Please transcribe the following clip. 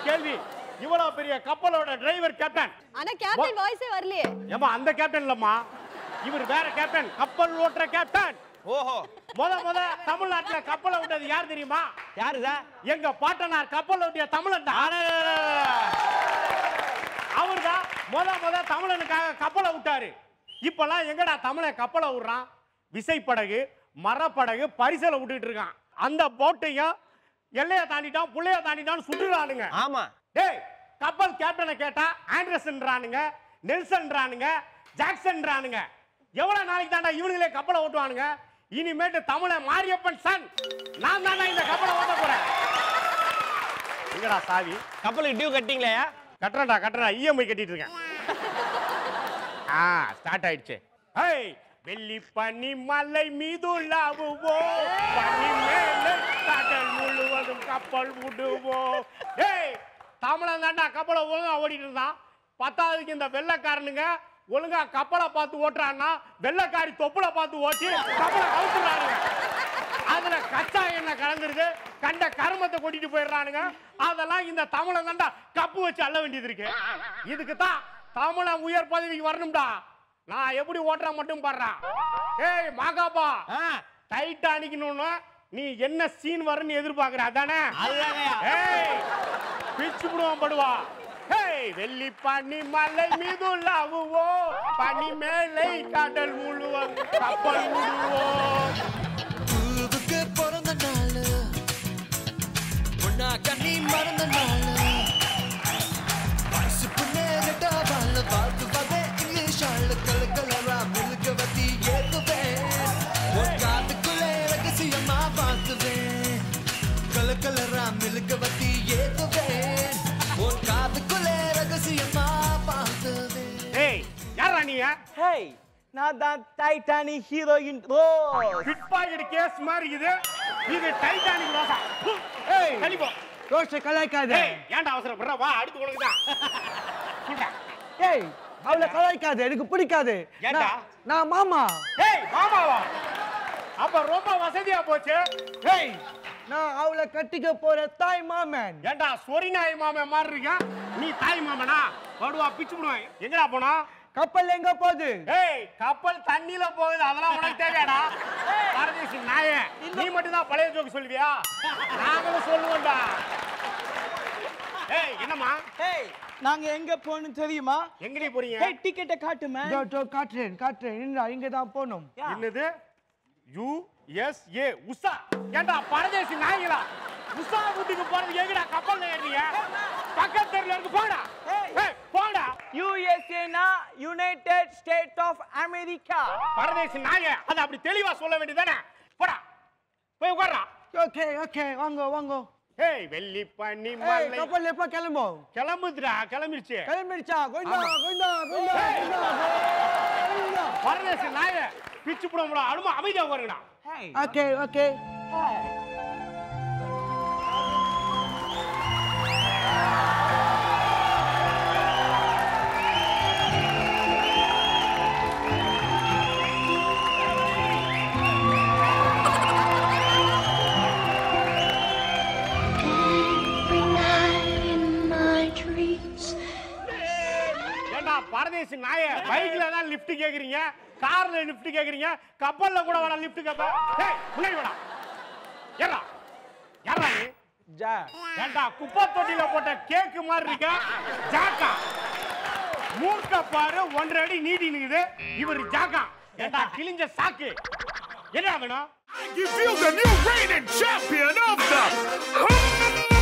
கேள்வி இவ்வளவு பெரிய கப்பலோட டிரைவர் கேப்டன் ஆனா கேப்டன் வாய்ஸே வரலையே ஏமா அந்த கேப்டன் இல்லம்மா இவர் வேற கேப்டன் கப்பல் ஓட்டுற கேப்டன் ஓஹோ முத முத தமிழ்நாட்டுல கப்பலை விட்டது யார் தெரியுமா யாரு சார் எங்க பாட்டனார் கப்பல் ஓட்டிய தமிழன் தான் அவர் தான் முத முத தமிழனுக்காக கப்பலை விட்டாரு இப்பெல்லாம் எங்கடா தமிழன் கப்பலை விடுறான் விசைப்படகு மரப்படகு பரிசலை விட்டுட்டு இருக்கான் அந்த போட்டையும் எல்லையை தாண்டிட்டான் புள்ளைய தாண்டிட்டான்னு சுட்டுறானுங்க ஆமா டேய் கப்பல் கேப்டனை கேட்டா ஆண்டர்சன்றானுங்க நெல்சன்றானுங்க ஜாக்சன்றானுங்க எவ்வளவு நாளைக்கு தாண்டா இவனுங்களே கப்பலை ஓட்டுவானுங்க இனிமேட்டு தமிழ மாரியப்பன் சன் நான் தாண்டா இந்த கப்பலை ஓட்ட போறேன் எங்கடா சாவி கப்பலுக்கு டியூ கட்டிங்களே கட்டுறேன்டா கட்டுறேன் இஎம்ஐ கட்டிட்டு இருக்கேன் ஆ ஸ்டார்ட் ஆயிடுச்சு ஹேய் வெள்ளி பனி மலை மீது லாவுவோம் பனி மேலே கடல் முழுவதும் கப்பல் விடுவோம் டேய் தமிழன் தாண்டா கப்பலை ஒழுங்கா ஓடிட்டு இருந்தான் பத்தாவதுக்கு இந்த வெள்ளைக்காரனுங்க ஒழுங்கா கப்பலை பார்த்து ஓட்டுறான்னா வெள்ளைக்காரி தொப்புல பார்த்து ஓட்டி கப்பலை அவுத்துறானுங்க அதுல கச்சா எண்ணெய் கலந்துருது கண்ட கருமத்தை கொட்டிட்டு போயிடுறானுங்க அதெல்லாம் இந்த தமிழன் தாண்டா கப்பு வச்சு அள்ள வேண்டியது இருக்கு இதுக்கு தான் தமிழன் உயர் பதவிக்கு வரணும்டா நான் எப்படி ஓட்டுறேன் மட்டும் பாடுறான் ஏய் மாகாபா டைட்டானிக்னு நீ என்ன சீன் வரும்னு எதிர்பார்க்கற அதானே அதுதானேயா? ஏய் பிச்சு விடுவான் படுவா ஏய் வெள்ளி பனி மலை மீது லாவுவோ பனி மேலை கடல் முழுவதும் கப்பல் விடுவோம் பூவுக்கு பிறந்த நாள் பொண்ணா கண்ணி மறந்த நாள் பசுப்பு நேரட்டா வாழ வாழ்த்து வகை இங்கிலீஷ் ஆளு கல கலரா மில்க வத்தி ஏத்துவேன் உன் காதுக்குள்ளே ரகசியமா பார்த்துவேன் கல கலரா மில்க வத்தி ஏத்துவேன் உன் காதுக்குள்ளே ரகசியமா பார்த்துவேன் ஏய் யாரா நீ ஹேய் நான் தான் Titanic heroine Rose pickpocket case மாதிரி இது இது டைட்டானிக் ரோசா ஏய் கலிபோ ரோஷ கலாய்க்காத ஏய் ஏன்டா அவசரப்படுற வா அடுத்து உனக்கு தான் சொல்றா ஏய் அவளை கலாய்க்காத எனக்கு பிடிக்காது ஏன்டா? நான்- நான் மாமா ஏய் மாமாவா அப்ப ரொம்ப வசதியா போச்சு ஏய் நான் அவளை கட்டிக்க போற தாய் மாமன் ஏன்டா சொரி நாய் மாமன் மாதிரி இருக்க நீ தாய் மாமனா படுவா பிச்சு விடுவேன் எங்கடா போனா கப்பல் எங்க போகுது ஏய் கப்பல் தண்ணியில போகுது அதெல்லாம் உனக்கு தேவையாடா பாரதேசி நாயே நீ மட்டும் தான் பழைய ஜோக்கு சொல்லுவியா நாங்களும் சொல்லுவோம்டா ஏய் என்னம்மா ஹேய் நாங்க எங்க போகணும் தெரியுமா எங்கடி போறீங்க ஹே டிக்கெட்டை காட்டு மேன் இதோ, இதோ காட்டுறேன் காட்டுறேன் இந்தா, இங்க தான் போகணும் என்னது யூ எஸ் ஏ உஷா ஏண்டா பரதேசி நாய்களா உஷா வீட்டுக்கு போறது எங்கடா கப்பல்ல ஏறீங்க பக்கத்து தெருல இருக்கு போடா ஏய் போடா யூஎஸ்ஏனா யுனைடெட் ஸ்டேட் ஆஃப் அமெரிக்கா பரதேசி நாய அதை அப்படி தெளிவா சொல்ல வேண்டியதானே போடா போய் உட்கார்றா ஓகே ஓகே வாங்க வாங்க ஏய் வெள்ளி பண்ணி ஏய் மல்லை கப்பல் எப்ப கிளம்பும் கிளம்புதுடா கிளம்பிருச்சு கிளம்பிடுச்சா கோயிந்தா கோயிந்தா கோயிந்தா ஏய். கோயிந்தா கோயிந்தா பரதேசி நாய பிச்சு போட முடியும் அனுமா அமைதியா உட்காருங்கடா hey okay okay Every night in my dreams. ஏண்டா பரதேசி நாய பைக்ல தான் லிஃப்ட் கேக்குறீங்க கார்ல லிஃப்ட் கேக்குறீங்க கப்பல்ல கூட வேணா லிஃப்ட் கேப்ப ஏய் முன்னாடி வேணா ஏறா யாரா நீ ஜா ஏண்டா குப்பை தொட்டில போட்ட கேக்கு மாதிரி இருக்க ஜாக்கா மூக்க பாரு ஒன்றரை அடி நீட்டி நிக்குது இவர் ஜாக்கா ஏண்டா கிழிஞ்ச சாக்கு என்ன வேணும் Give you the new reigning champion of the